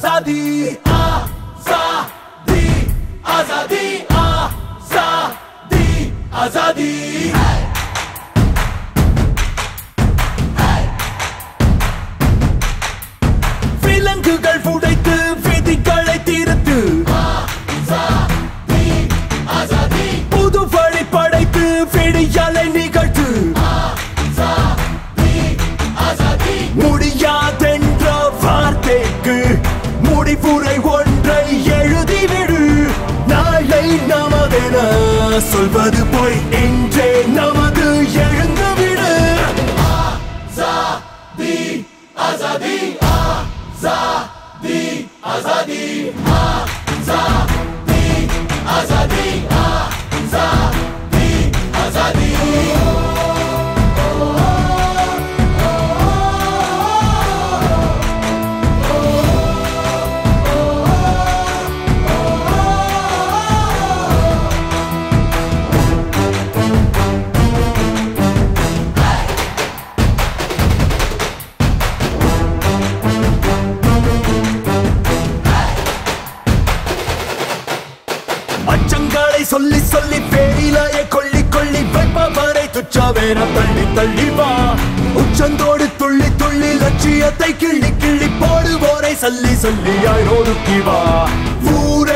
ஆசாதி ஆசாதி ஆசாதி ஆசாதி ஆசாதி விலங்குகள் புடைத்து விதிகளை தீர்த்து புது வழி படைத்து விடியலை நிகழ்த்து முடியாதென்ற வார்த்தைக்கு முடிவுரை ஒன்றை எழுதிவிடு நாளை நமதென சொல்வது போய் இன்றே நமது எழுந்துவிடு ஆசாதி ஆசாதி ஆசாதி ஆசாதி ஆசாதி ஆசாதி ஆசாதி ஆசாதி அச்சங்களை சொல்லி சொல்லி பேரிலாய கொள்ளி கொள்ளி வைப்பவரை துச்சாவேன தள்ளி தள்ளி வா உச்சந்தோடு துள்ளி துள்ளி லட்சியத்தை கிள்ளி கிள்ளி போடுவோரை சல்லி சல்லியாய் ஒடுக்கி வா ஊரை